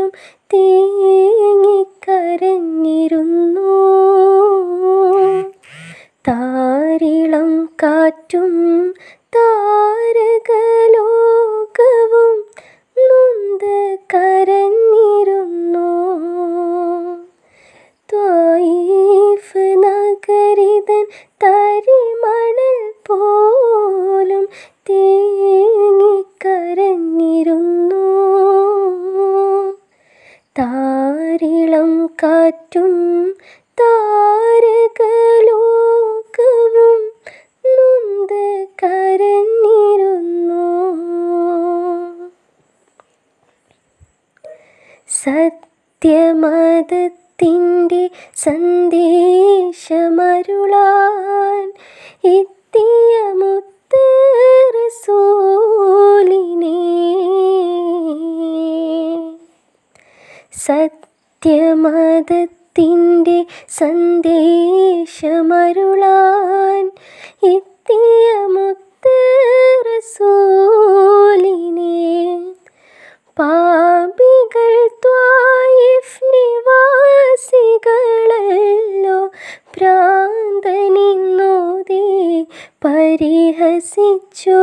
തേങ്ങിക്കരഞ്ഞിരുന്നു താരിളം കാറ്റും താരകലോകവും നൊന്ത് കരഞ്ഞിരുന്നു ത്വായിഫ് നഗരിതൻ തരിമണൽ പോലും തേങ്ങിക്കരഞ്ഞിരുന്നു താരിളം കാറ്റും താരകലോകവും നൊന്ത് കരഞ്ഞിരുന്നു സത്യമതത്തിൻ്റെ സന്ദേശമരുളാൻ എത്തിയ മുത്ത് റസൂലിനെ സത്യമതത്തിൻ്റെ സന്ദേശമരുളാൻ എത്തിയ മുത്ത് റസൂലിനെ പാപികൾ ത്വായിഫ് നിവാസികളല്ലോ ഭ്രാന്തനിന്നോതി പരിഹസിച്ചു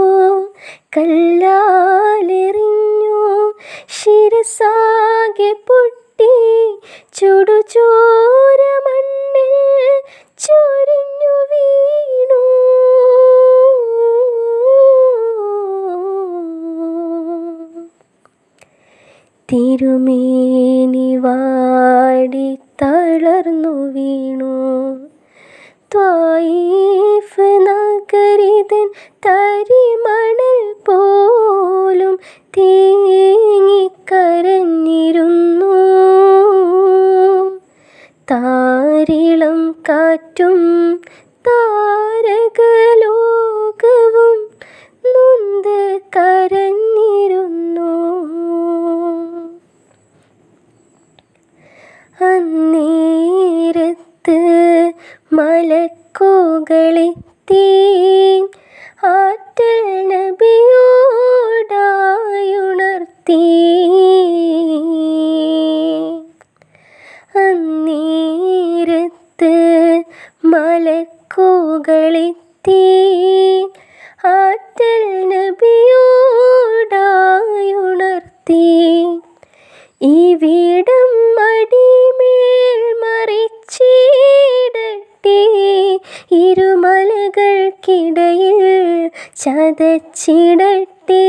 കല്ലാലെറിഞ്ഞു ശിരസാകെ പൊട്ടി ചുടുചോര മണ്ണിൽ ചൊരിഞ്ഞു വീണു തിരുമേനി വാടി തളർന്നു വീണു ത്വായിഫ് നഗരിതൻ തരിമണൽ പോലും തേങ്ങിക്കരഞ്ഞിരുന്നു താരിളം കാറ്റും താരകലോകവും നൊന്ത് കരഞ്ഞിരുന്നു അന്നേരത്ത് മലക്കുകളെത്തി ആറ്റൽ നബിയോടായുണർത്തി അന്നേരത്ത് മലക്കുകളെത്തി ആറ്റൽ നബിയോടായുണർത്തി ഇവിടം അടിമേൽ മറിച്ചിടട്ടെ ഇരുമലകൾക്കിടയിൽ ചതച്ചിടട്ടെ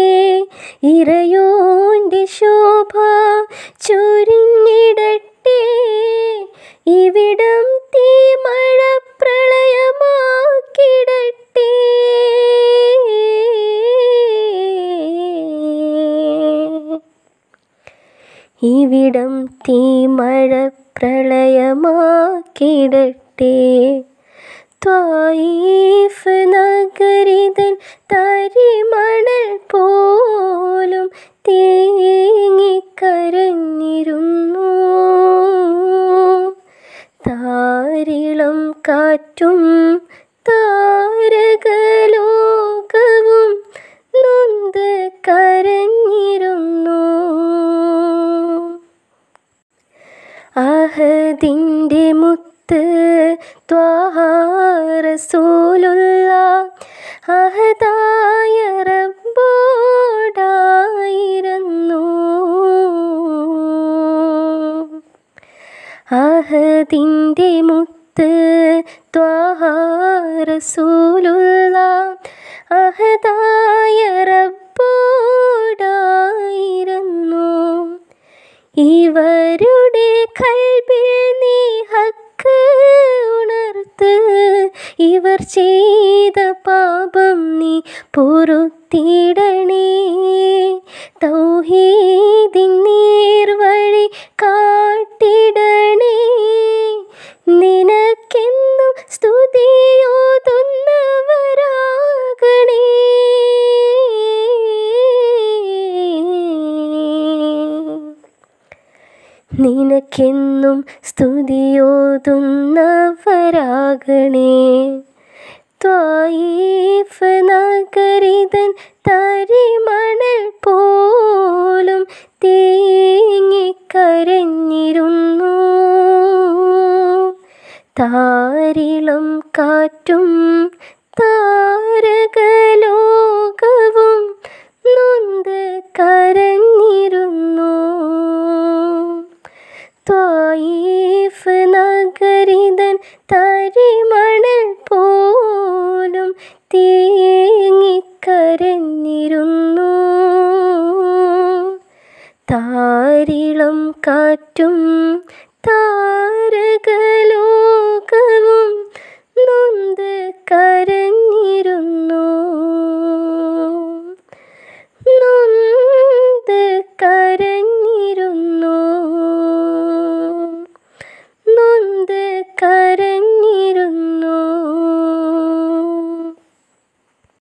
ഇറയോന്റെ ശോഭ ചൊരിഞ്ഞിടട്ടെ ഇവിടം തീമഴ പ്രളയമാക്കിടട്ടെ ഇവിടം തീമഴ പ്രളയമാക്കിടട്ടെ ത്വായിഫ് നഗരിതൻ തരിമണൽ പോലും തേങ്ങിക്കരഞ്ഞിരുന്നു താരിളം കാറ്റും താരകലോകവും നൊന്ത് കരഞ്ഞിരുന്നു അഹദിൻ്റെ മുത്ത് ത്വാഹാറസൂലുള്ള അഹദായ റബ്ബോടായിരുന്നു അഹദിൻ്റെ മുത്ത് ത്വാഹാറസൂലുള്ള അഹദായ റബ്ബോടായിരുന്നു ഇവരുടെ കൽബിൽ നീ ഹക്ക് ഉണർത്ത് ഇവർ ചെയ്ത പാപം നീ പൊറുത്തിടണേ തൗഹീദിൻ നേർവഴി കാട്ടിടണേ നിനക്കെന്നും സ്തുതിയോതുന്നവരാകണേ നിനക്കെന്നും സ്തുതിയോതുന്നവരാകണേ ത്വായിഫ് നഗരിതൻ തരിമണൽ പോലും തേ താരിളം കാറ്റും താരകലോകവും നൊന്ത് കരഞ്ഞിരുന്നു ത്വായിഫ് നഗരിതൻ തരിമണൽ പോലും തേങ്ങിക്കരഞ്ഞിരുന്നു താരിളം കാറ്റും താരകലോകവും നൊന്ത് കരഞ്ഞിരുന്നു